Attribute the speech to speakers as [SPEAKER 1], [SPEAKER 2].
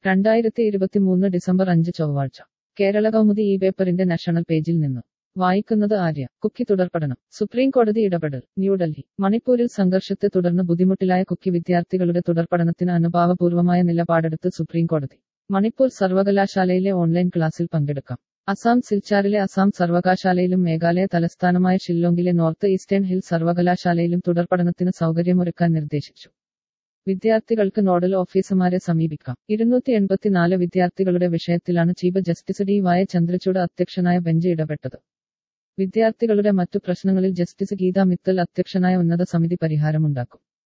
[SPEAKER 1] രണ്ടായിരത്തി ഇരുപത്തിമൂന്ന് ഡിസംബർ അഞ്ച് ചൊവ്വാഴ്ച കേരള കൗമുദി ഈ പേപ്പറിന്റെ നാഷണൽ പേജിൽ നിന്ന് വായിക്കുന്നത് ആര്യ കുക്കി തുടർപഠനം സുപ്രീം കോടതി ഇടപെടൽ ന്യൂഡൽഹി മണിപ്പൂരിൽ സംഘർഷത്തെ തുടർന്ന് ബുദ്ധിമുട്ടിലായ കുക്കി വിദ്യാർത്ഥികളുടെ തുടർപഠനത്തിന് അനുഭാവപൂർവമായ നിലപാടെടുത്ത് സുപ്രീം കോടതി മണിപ്പൂർ സർവകലാശാലയിലെ ഓൺലൈൻ ക്ലാസ്സിൽ പങ്കെടുക്കാം അസാം സിൽച്ചാറിലെ അസാം സർവകലാശാലയിലും മേഘാലയ തലസ്ഥാനമായ ഷില്ലോങ്ങിലെ നോർത്ത് ഈസ്റ്റേൺ ഹിൽ സർവകലാശാലയിലും തുടർപഠനത്തിന് സൗകര്യമൊരുക്കാൻ നിർദ്ദേശിച്ചു വിദ്യാർത്ഥികൾക്ക് നോഡൽ ഓഫീസർമാരെ സമീപിക്കാം ഇരുന്നൂറ്റി എൺപത്തിനാല് വിദ്യാർത്ഥികളുടെ വിഷയത്തിലാണ് ചീഫ് ജസ്റ്റിസ് ഡി വായ ചന്ദ്രചൂഡ് അധ്യക്ഷനായ ബെഞ്ച് ഇടപെട്ടത് വിദ്യാർത്ഥികളുടെ മറ്റു പ്രശ്നങ്ങളിൽ ജസ്റ്റിസ് ഗീത മിത്തൽ അധ്യക്ഷനായ ഉന്നത സമിതി പരിഹാരമുണ്ടാക്കും